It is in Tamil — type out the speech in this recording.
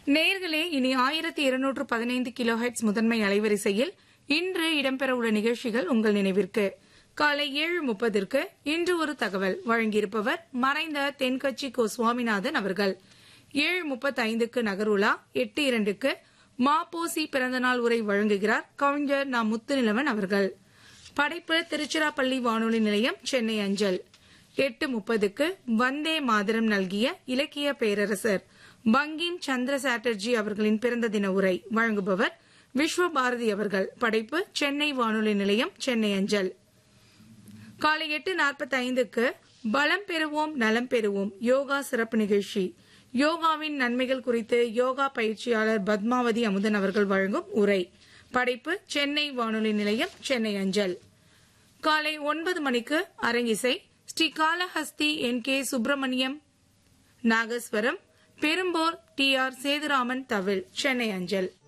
நேர்களே இனி ஆயிரத்தி இருநூற்று பதினைந்து கிலோஹெட்ஸ் முதன்மை அலைவரிசையில் இன்று இடம்பெறவுள்ள நிகழ்ச்சிகள் உங்கள் நினைவிற்கு காலை ஏழு முப்பதிற்கு இன்று ஒரு தகவல் வழங்கியிருப்பவர் மறைந்த தென்கட்சி கோ சுவாமிநாதன் அவர்கள் ஏழு முப்பத்தைந்துக்கு நகருலா எட்டு இரண்டுக்கு மாப்போசி பிறந்தநாள் உரை வழங்குகிறார் கவிஞர் நா முத்துநிலவன் அவர்கள் படைப்பு திருச்சிராப்பள்ளி வானொலி நிலையம் சென்னை அஞ்சல் எட்டு முப்பதுக்கு வந்தே மாதரம் நல்கிய இலக்கிய பேரரசர் பங்கிம் சந்திர சாட்டர்ஜி அவர்களின் பிறந்த தின உரை வழங்குபவர் விஸ்வபாரதி அவர்கள் படைப்பு சென்னை வானொலி நிலையம் சென்னை அஞ்சல் காலை எட்டு நாற்பத்தி ஐந்துக்கு பலம் பெறுவோம் நலம் பெறுவோம் யோகா சிறப்பு நிகழ்ச்சி யோகாவின் நன்மைகள் குறித்து யோகா பயிற்சியாளர் பத்மாவதி அமுதன் அவர்கள் வழங்கும் உரை படைப்பு சென்னை வானொலி நிலையம் சென்னை அஞ்சல் காலை ஒன்பது மணிக்கு அரங்கிசை ஸ்ரீ காளஹஸ்தி என் கே சுப்பிரமணியம் நாகஸ்வரம் பெரும்போர் டி ஆர் சேதுராமன் தவில் சென்னை அஞ்சல்